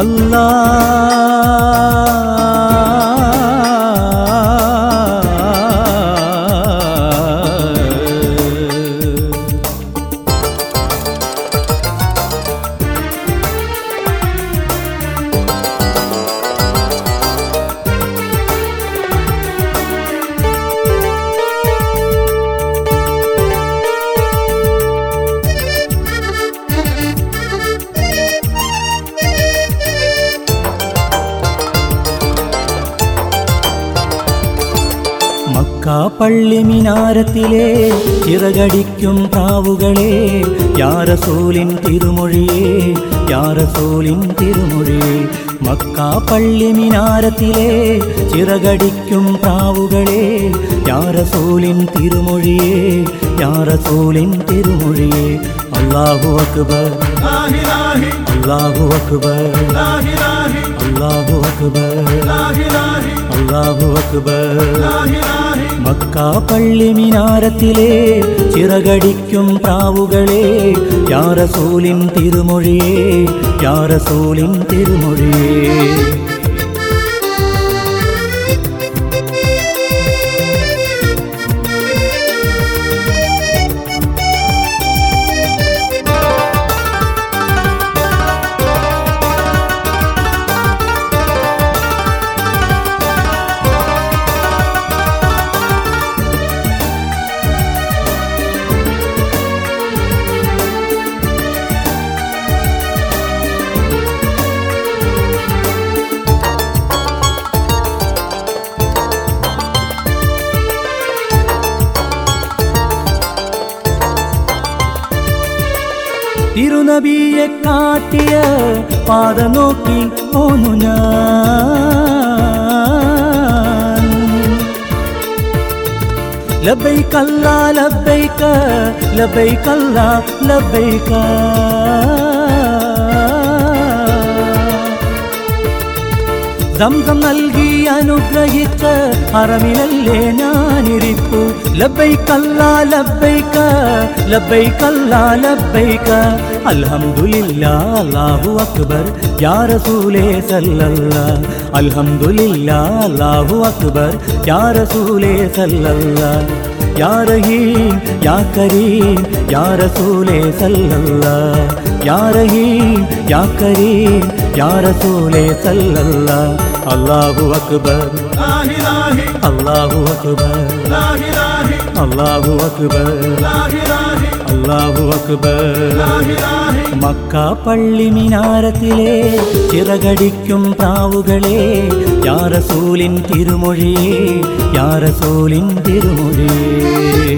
അല്ലാ Mecca പള്ളി മിനാരത്തിലെ ചിറകടിക്കും പ്രാവുകളെ യാറസൂലിൻ തിരുമൊഴിയേ യാറസൂലിൻ തിരുമൊഴിയേ Mecca പള്ളി മിനാരത്തിലെ ചിറകടിക്കും പ്രാവുകളെ യാറസൂലിൻ തിരുമൊഴിയേ യാറസൂലിൻ തിരുമൊഴിയേ അല്ലാഹു അക്ബർ അല്ലാഹു അക്ബർ അല്ലാഹു അക്ബർ അല്ലാഹു അക്ബർ മക്ക പള്ളി മിനാരത്തിലെ ചിറകടിക്കും പ്രാവുകളെ യാറസൂലിൻ തിരുമൊഴിയേ യാറസൂലിൻ തിരുമൊഴിയേ തിരുനബിയെ കാട്ടിയ പാത നോക്കി പോന്നു ഞാൻ ലബൈക്കല്ല ലബൈക്ക ലബൈക്കല്ല ലബൈക്ക സംസം നൽകി അനുഗ്രഹിച്ച അറമിലല്ലേ ഞാനിരിപ്പു ലബൈക്കല്ല ലബൈക്ക ലബൈക്കല്ല ലബൈക്ക അൽഹംദുലില്ല അല്ലാഹു അക്ബർ യാ റസൂലേ സല്ലല്ല അൽഹംദുലില്ല അല്ലാഹു അക്ബർ യാ റസൂലേ സല്ലല്ല യാ റഹീം യാ കരീം യാ റസൂലേ സല്ലല്ല യാ റഹീം യാ കരീം യാ റസൂലേ സല്ലല്ല അല്ലാഹു അക്ബർ അല്ലാഹു അക്ബർ അല്ലാഹു അക്ബർ അല്ലാഹു അക്ബർ മക്ക പള്ളി മിനാരത്തിലെ ചിറകടിക്കും പ്രാവുകളെ യാറസൂലിൻ തിരുമൊഴിയേ യാറസൂലിൻ തിരുമൊഴിയേ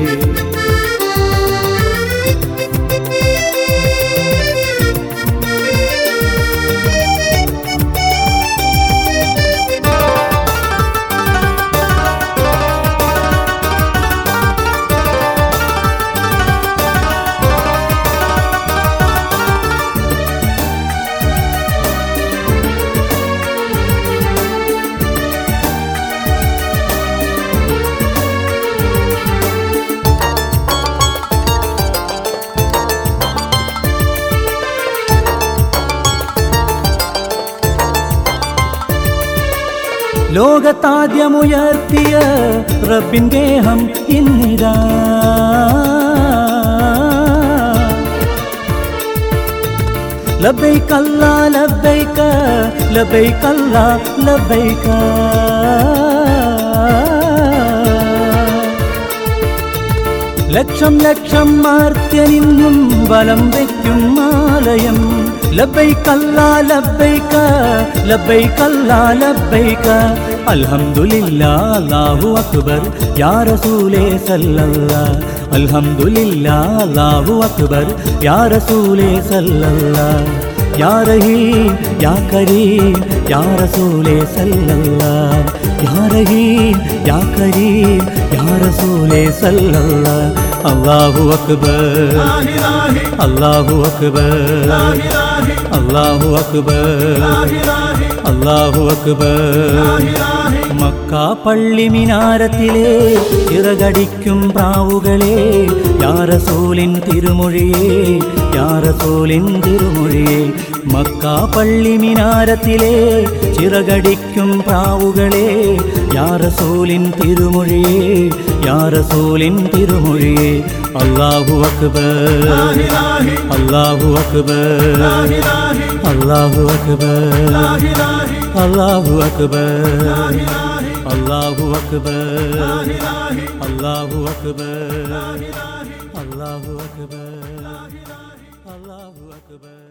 ലോകത്താദ്യമുയർത്തിയ റബ്ബിൻ ഗേഹം ഇന്നിതാ ലബൈക്കല്ല ലബൈക്ക ലബൈക്കല്ല ലബൈക്ക ലക്ഷം ലക്ഷം മാർത്യനിന്നും വലം വയ്ക്കും ആലയം ലബൈക്കല്ല ലബൈക്ക ലബൈക്കല്ല ലബൈക്ക അൽഹംദുലില്ലാ അല്ലാഹു അക്ബർ യാ റസൂലേ സല്ലല്ല അൽഹംദുലില്ലാ അല്ലാഹു അക്ബർ യാ റസൂലേ സല്ലല്ല യാ റഹീം യാ കരീം യാ റസൂലേ സല്ലല്ല യാ റഹീം യാ കരീം യാ റസൂലേ സല്ലല്ല അല്ലാഹു അക്ബർ അല്ലാഹു അക്ബർ അല്ലാഹു അക്ബർ അല്ലാഹു അക്ബർ മക്ക പള്ളി മിനാരത്തിലെ ചിറകടിക്കും പ്രാവുകളെ യാറസൂലിൻ തിരുമൊഴിയേ യാറസൂലിൻ തിരുമൊഴിയേ മക്ക പള്ളി മിനാരത്തിലെ ചിറകടിക്കും പ്രാവുകളെ യാറസൂലിൻ തിരുമൊഴിയേ യാറസൂലിൻ തിരുമൊഴിയേ അല്ലാഹു അക്ബർ അല്ലാഹു അക്ബർ അല്ലാഹു അക്ബർ അല്ലാഹു അക്ബർ അല്ലാഹു അക്ബർ അല്ലാഹു അക്ബർ അല്ലാഹു അക്ബർ അല്ലാഹു അക്ബർ